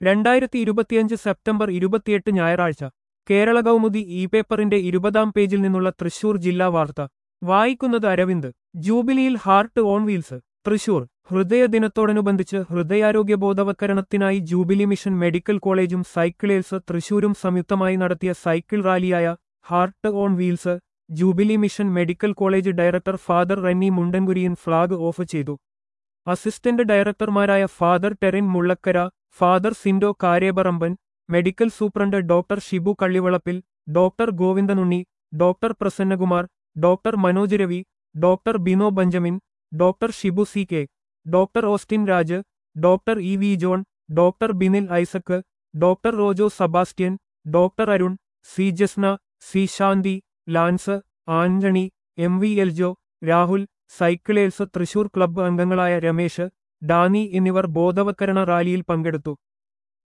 രണ്ടായിരത്തി ഇരുപത്തിയഞ്ച് സെപ്റ്റംബർ ഇരുപത്തിയെട്ട് ഞായറാഴ്ച കേരള കൗമുദി ഇ പേപ്പറിന്റെ ഇരുപതാം പേജിൽ നിന്നുള്ള തൃശൂർ ജില്ലാ വാർത്ത വായിക്കുന്നത് അരവിന്ദ് ജൂബിലിയിൽ ഹാർട്ട് ഓൺ വീൽസ് തൃശൂർ ഹൃദയദിനത്തോടനുബന്ധിച്ച് ഹൃദയാരോഗ്യ ബോധവത്കരണത്തിനായി ജൂബിലി മിഷൻ മെഡിക്കൽ കോളേജും സൈക്കിളേഴ്സ് തൃശൂരും സംയുക്തമായി നടത്തിയ സൈക്കിൾ റാലിയായ heart on wheels jubilee mission medical college director father Renny Mundankurian flag off ചെയ്തു അസിസ്റ്റന്റ് ഡയറക്ടർമാരായ father Terin Mullakkara father Sindo Karebaramban medical superintendent doctor Shibu Kallivalappil doctor Govindanunni doctor Prasannakumar doctor Manoj Ravi doctor Bino Benjamin doctor Shibu C K doctor Austin Raj doctor E V John doctor Binil Isaac doctor Rojo Sebastian doctor Arun C Jasna C Shanthi Lance Antony M V Eljo Rahul cyclers Thrissur club അംഗങ്ങളായ Ramesh Dani എന്നിവർ ബോധവത്കരണ റാലിയിൽ പങ്കെടുത്തു